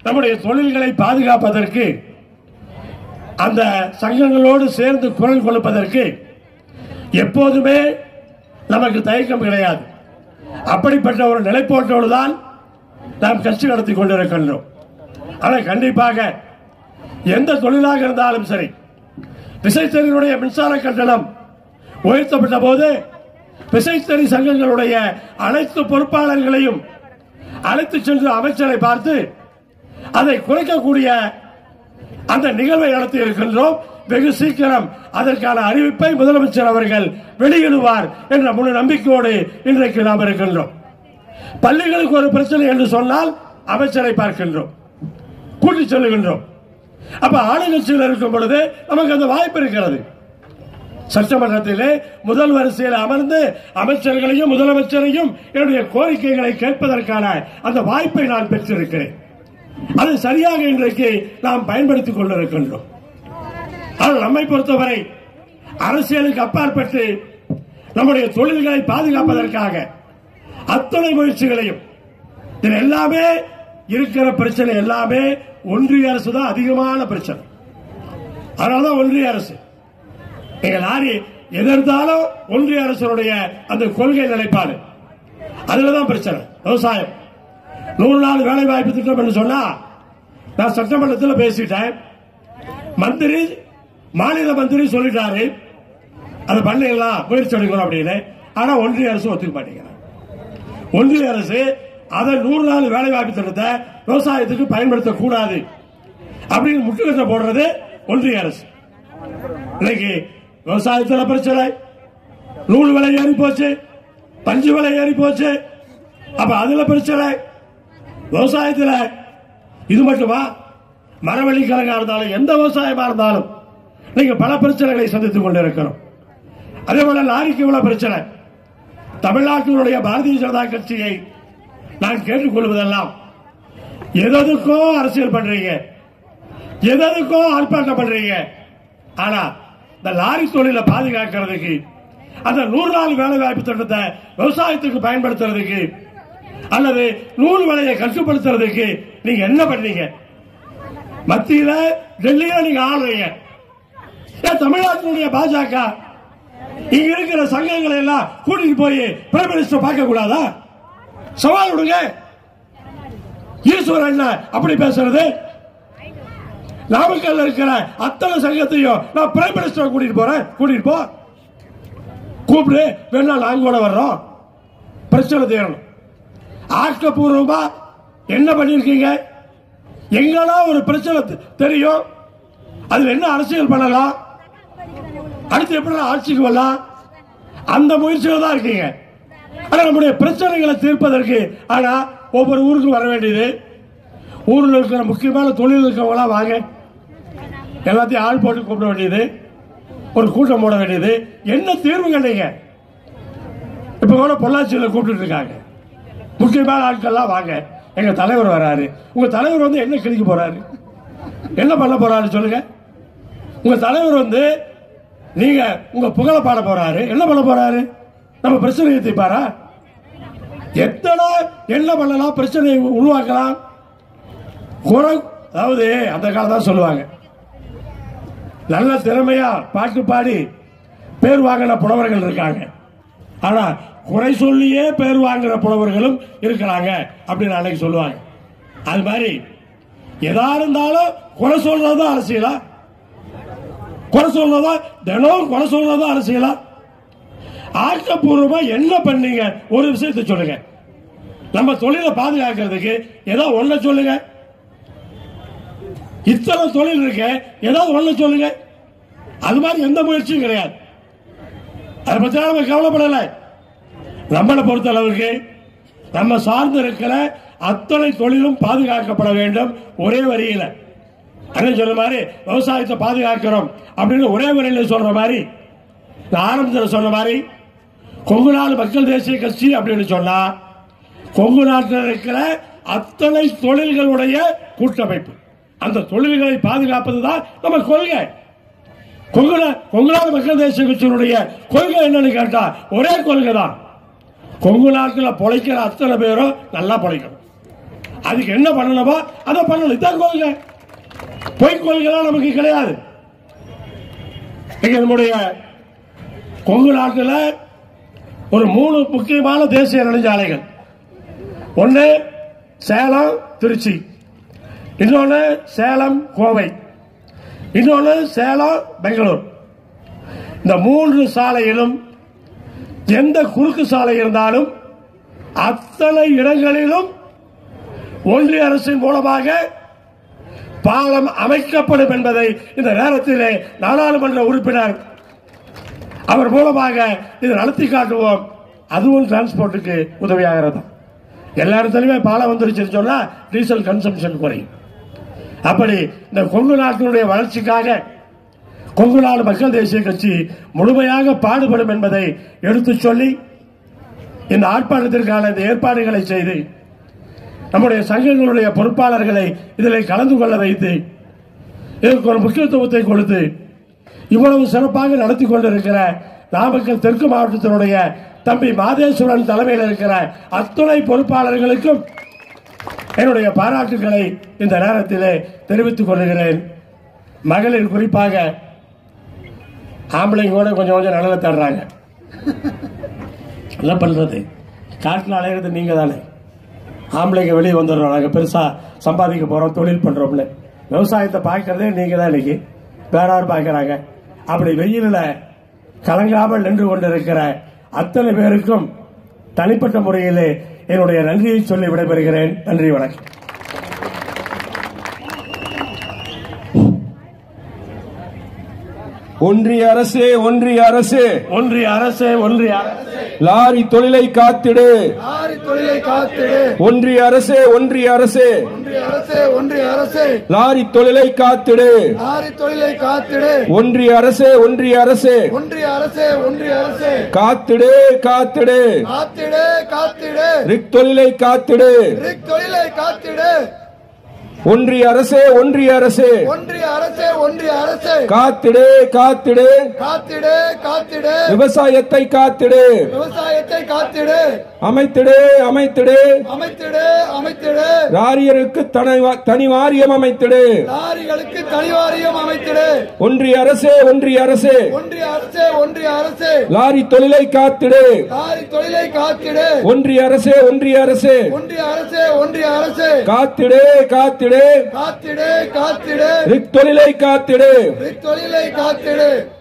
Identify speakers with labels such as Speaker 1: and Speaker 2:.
Speaker 1: நம்முடைய தொழில்களை பாதுகாப்பதற்கு அந்த சங்கங்களோடு சேர்ந்து குரல் கொடுப்பதற்கு எப்போதுமே நமக்கு தயக்கம் கிடையாது அப்படிப்பட்ட ஒரு நிலைப்பாட்டோடு தான் நாம் கட்சி நடத்தி கொண்டிருக்கின்றோம் ஆனால் கண்டிப்பாக எந்த தொழிலாக இருந்தாலும் சரி விசைத்தறியினுடைய மின்சார கட்டணம் உயர்த்தப்பட்ட போது விசைத்தறி சங்கங்களுடைய அனைத்து பொறுப்பாளர்களையும் அழைத்து சென்று அமைச்சரை பார்த்து அதை குறைக்கக்கூடிய அந்த நிகழ்வை நடத்தி இருக்கின்றோம் வெகு சீக்கிரம் அதற்கான அறிவிப்பை முதலமைச்சர் அவர்கள் வெளியிடுவார் என்ற முழு நம்பிக்கையோடு இன்றைக்கு நாம் இருக்கின்றோம் பள்ளிகளுக்கு ஒரு பிரச்சனை என்று சொன்னால் அமைச்சரை பார்க்கின்றோம் கூட்டி செல்லுகின்றோம் அப்ப ஆளுங்கட்சியில் இருக்கும் பொழுது நமக்கு அந்த வாய்ப்பு இருக்கிறது சட்டமன்றத்திலே முதல் வரிசையில் அமர்ந்து அமைச்சர்களையும் முதலமைச்சரையும் என்னுடைய கோரிக்கைகளை கேட்பதற்கான அந்த வாய்ப்பை நான் பெற்றிருக்கிறேன் அதை சரியாக இன்றைக்கு நாம் பயன்படுத்திக் கொண்டிருக்கின்றோம் ஆனால் நம்மை பொறுத்தவரை அரசியலுக்கு அப்பாற்பட்டு நம்முடைய தொழில்களை பாதுகாப்பதற்காக அத்தனை முயற்சிகளையும் இது எல்லாமே இருக்கிற பிரச்சனை எல்லாமே ஒன்றிய அரசு தான் அதிகமான பிரச்சனை அதனாலதான் ஒன்றிய அரசு நீங்க லாரி எதிர்த்தாலும் ஒன்றிய அரசுடைய அந்த கொள்கை நிலைப்பாடு அதுலதான் பிரச்சனை விவசாயம் நூறு நாள் வேலை வாய்ப்பு திட்டம் என்று சொன்னா நான் சட்டமன்றத்தில் பேசிட்டேன் மந்திரி மாநில மந்திரி சொல்லிட்டாரு அதை பண்ணிடலாம் முயற்சி எடுக்கணும் அப்படின்னு ஆனா ஒன்றிய அரசு ஒத்துக்க மாட்டேங்கிறாங்க ஒன்றிய அரசு அதை நூறு நாள் வேலை வாய்ப்பு திட்டத்தை விவசாயத்துக்கு பயன்படுத்தக்கூடாது அப்படின்னு முட்டுக்கட்டை போடுறது ஒன்றிய அரசு இன்னைக்கு விவசாயத்தில் பிரச்சனை நூல் விலை ஏறி போச்சு பஞ்சு விலை ஏறி போச்சு அப்ப அதுல பிரச்சனை விவசாயத்தில் இது மட்டுமா மரவள்ளி கிழங்கா இருந்தாலும் எந்த விவசாயமா இருந்தாலும் நீங்க பல பிரச்சனைகளை சந்தித்துக் கொண்டிருக்கிறோம் அதே போல லாரிக்கு இவ்வளவு பிரச்சனை தமிழ்நாட்டினுடைய பாரதிய ஜனதா கட்சியை நான் கேட்டுக்கொள்வதெல்லாம் எதற்கோ அரசியல் பண்றீங்க எதற்கோ ஆர்ப்பாட்டம் பண்றீங்க ஆனா இந்த லாரி தொழிலை பாதுகாக்கிறதுக்கு அந்த நூறு நாள் வேலை வாய்ப்பு திட்டத்தை விவசாயத்துக்கு பயன்படுத்துறதுக்கு அல்லது நூல் விலையை கட்டுப்படுத்துறதுக்கு நீங்க என்ன பண்ணீங்க மத்தியில டெல்லியில நீங்க ஆளுறீங்க ஏன் தமிழ்நாட்டினுடைய பாஜக இங்க இருக்கிற சங்கங்களை எல்லாம் கூட்டிட்டு போய் பிரைம் மினிஸ்டர் பார்க்க கூடாதா சவால் விடுங்க ஈஸ்வரன் என்ன அப்படி பேசுறது நாமக்கல்ல இருக்கிற அத்தனை சங்கத்தையும் நான் பிரைம் மினிஸ்டர் கூட்டிட்டு போறேன் கூட்டிட்டு போ கூப்பிடு வேணா நாங்க கூட வர்றோம் பிரச்சனை தீரணும் ஆக்கப்பூர்வமா என்ன பண்ணிருக்கீங்க எங்கெல்லாம் ஒரு பிரச்சனை தெ- தெரியும் அதுல என்ன அரசியல் பண்ணலாம் அடுத்து எப்படி ஆட்சிக்கு வரலாம் அந்த முயற்சியில தான் இருக்கீங்க ஆனா நம்முடைய பிரச்சனைகளை தீர்ப்பதற்கு ஆனா ஒவ்வொரு ஊருக்கும் வர வேண்டியது ஊரில் இருக்கிற முக்கியமான தொழில் இருக்கவங்களாம் வாங்க எல்லாத்தையும் ஆள் போட்டு கூப்பிட வேண்டியது ஒரு கூட்டம் போட வேண்டியது என்ன தீர்வு கண்டீங்க இப்ப கூட பொள்ளாச்சியில் கூப்பிட்டு இருக்காங்க முக்கியமான ஆட்கள்லாம் வாங்க எங்க தலைவர் வராரு உங்க தலைவர் வந்து என்ன கிழிக்க போறாரு என்ன பண்ண போறாரு சொல்லுங்க உங்க தலைவர் வந்து நீங்க உங்க புகழ பாட போறாரு என்ன பண்ண போறாரு நம்ம பிரச்சனையை தீர்ப்பாரா எத்தனை என்ன பண்ணலாம் பிரச்சனையை உருவாக்கலாம் குறை அதாவது அந்த காலம் தான் சொல்லுவாங்க நல்ல திறமையா பாட்டு பாடி பேர் வாங்கின புலவர்கள் இருக்காங்க ஆனா குறை சொல்லியே பேர் வாங்குற புலவர்களும் இருக்கிறாங்க அப்படின்னு அன்னைக்கு சொல்லுவாங்க அது மாதிரி எதா இருந்தாலும் குறை சொல்றதும் அரசியலா குறை சொல்றதா தினம் குறை சொல்றதும் அரசியலா ஆக்கப்பூர்வமா என்ன பண்ணீங்க ஒரு விஷயத்தை சொல்லுங்க நம்ம தொழிலை பாதுகாக்கிறதுக்கு ஏதோ ஒண்ண சொல்லுங்க இத்தனை தொழில் இருக்கு ஏதாவது ஒண்ணு சொல்லுங்க அது மாதிரி எந்த முயற்சியும் கிடையாது அதை பத்தி நம்ம கவலைப்படல நம்மளை பொறுத்த அளவுக்கு நம்ம சார்ந்து இருக்கிற அத்தனை தொழிலும் பாதுகாக்கப்பட வேண்டும் ஒரே வரியில அண்ணன் சொன்ன மாதிரி விவசாயத்தை பாதுகாக்கிறோம் அப்படின்னு ஒரே வரியில சொல்ற மாதிரி நான் ஆரம்பத்தில் சொன்ன மாதிரி கொங்கு நாடு மக்கள் தேசிய கட்சி அப்படின்னு சொன்னா கொங்கு நாட்டில் இருக்கிற அத்தனை தொழில்களுடைய கூட்டமைப்பு அந்த தொழில்களை பாதுகாப்பது தான் நம்ம கொள்கை கொங்கு நா- கொங்கு நாடு மக்கள் தேசிய கட்சியினுடைய கொள்கை என்னன்னு கேட்டா ஒரே கொள்கை தான் கொங்கு நாட்டில் பொழைக்கிற அத்தனை பேரும் நல்லா பொழைக்கணும் அதுக்கு என்ன பண்ணணுமோ அதை பண்ணணும் இதான் கொள்கை பொய் கொள்கைலாம் நமக்கு கிடையாது இங்க நம்முடைய கொங்கு நாட்டில் ஒரு மூணு முக்கியமான தேசிய நெடுஞ்சாலைகள் ஒன்று சேலம் திருச்சி இன்னொன்று சேலம் கோவை இன்னொன்று சேலம் பெங்களூர் இந்த மூன்று சாலையிலும் எந்த குறுக்கு சாலை இருந்தாலும் அத்தனை இடங்களிலும் ஒன்றிய அரசின் மூலமாக பாலம் அமைக்கப்படும் என்பதை இந்த நேரத்திலே நாடாளுமன்ற உறுப்பினர் அவர் மூலமாக இதை நடத்தி காட்டுவோம் அதுவும் டிரான்ஸ்போர்ட்டுக்கு உதவியாகிறது எல்லா இடத்துலையுமே பாலம் வந்துருச்சுன்னு சொன்னா டீசல் கன்சம்ஷன் குறையும் அப்படி இந்த கொங்கு நாட்டினுடைய வளர்ச்சிக்காக கொங்கு நாடு மக்கள் தேசிய கட்சி முழுமையாக பாடுபடும் என்பதை எடுத்துச் சொல்லி இந்த ஆர்ப்பாட்டத்திற்கான இந்த ஏற்பாடுகளை செய்து நம்முடைய சங்கங்களுடைய பொறுப்பாளர்களை இதில் கலந்து கொள்ள வைத்து இதற்கு ஒரு முக்கியத்துவத்தை கொடுத்து இவ்வளவு சிறப்பாக நடத்தி கொண்டிருக்கிற நாமக்கல் தெற்கு மாவட்டத்தினுடைய தம்பி மாதேஸ்வரன் தலைமையில் இருக்கிற அத்துணை பொறுப்பாளர்களுக்கும் என்னுடைய பாராட்டுகளை இந்த நேரத்திலே தெரிவித்துக் கொள்கிறேன் மகளிர் குறிப்பாக ஆம்பளைங்க கூட கொஞ்சம் கொஞ்சம் நலனை தர்றாங்க என்ன பண்றது காட்டில் அலையிறது நீங்க தானே ஆம்பளைங்க வெளியே வந்துடுறோம் நாங்கள் பெருசாக சம்பாதிக்க போகிறோம் தொழில் பண்ணுறோம்னு விவசாயத்தை பார்க்கறதே நீங்கள் தான் இன்னைக்கு வேற யார் பார்க்குறாங்க அப்படி வெயிலில் கலங்காமல் நின்று கொண்டிருக்கிற அத்தனை பேருக்கும் தனிப்பட்ட முறையிலே என்னுடைய நன்றியை சொல்லி விடைபெறுகிறேன் நன்றி வணக்கம்
Speaker 2: ஒன்றிய அரசு ஒன்றிய அரசு
Speaker 1: ஒன்றிய அரசு ஒன்றிய அரசு
Speaker 2: லாரி தொழிலை காத்திடு
Speaker 3: ஆரி தொழிலை காத்திடு
Speaker 2: ஒன்றிய அரசு ஒன்றிய அரசு
Speaker 3: ஒன்றிய அரசே ஒன்றிய அரசே
Speaker 2: லாரி தொழிலை காத்திடு
Speaker 3: ஆரி தொழிலை காத்திடு
Speaker 2: ஒன்றிய அரசு ஒன்றிய அரசு
Speaker 3: ஒன்றிய அரசே ஒன்றிய அரசே
Speaker 2: காத்திடு காத்திடு
Speaker 3: காத்திடு காத்திடு
Speaker 2: ரிக் தொழிலை காத்திடு
Speaker 3: ரிக் தொழிலை காத்திடு
Speaker 2: ஒன்றிய அரசு ஒன்றிய அரசு
Speaker 3: ஒன்றிய அரசே ஒன்றிய அரசே
Speaker 2: காத்திடு காத்திடு
Speaker 3: காத்திடு காத்திடு
Speaker 2: விவசாயத்தை காத்திடு
Speaker 3: விவசாயத்தை காத்திடு
Speaker 2: அமைத்திடு அமைத்திடு
Speaker 3: அமைத்திடு அமைத்திடு
Speaker 2: ராரியருக்கு தனி தனி வாரியம் அமைத்திடு
Speaker 3: லாரிகளுக்கு தனிவாரியம் அமைத்திடு
Speaker 2: ஒன்றிய அரசு ஒன்றிய அரசு
Speaker 3: ஒன்றிய அரசே ஒன்றிய அரசே
Speaker 2: லாரி தொழிலை காத்திடு
Speaker 3: லாரி தொழிலை காத்திடு
Speaker 2: ஒன்றிய அரசு ஒன்றிய அரசு
Speaker 3: ஒன்றிய அரசே ஒன்றிய அரசே
Speaker 2: காத்திடு காத்திடு
Speaker 3: காத்திடு காத்திடு
Speaker 2: ரிக் தொழிலை காத்திடு
Speaker 3: தொழிலை காத்திடு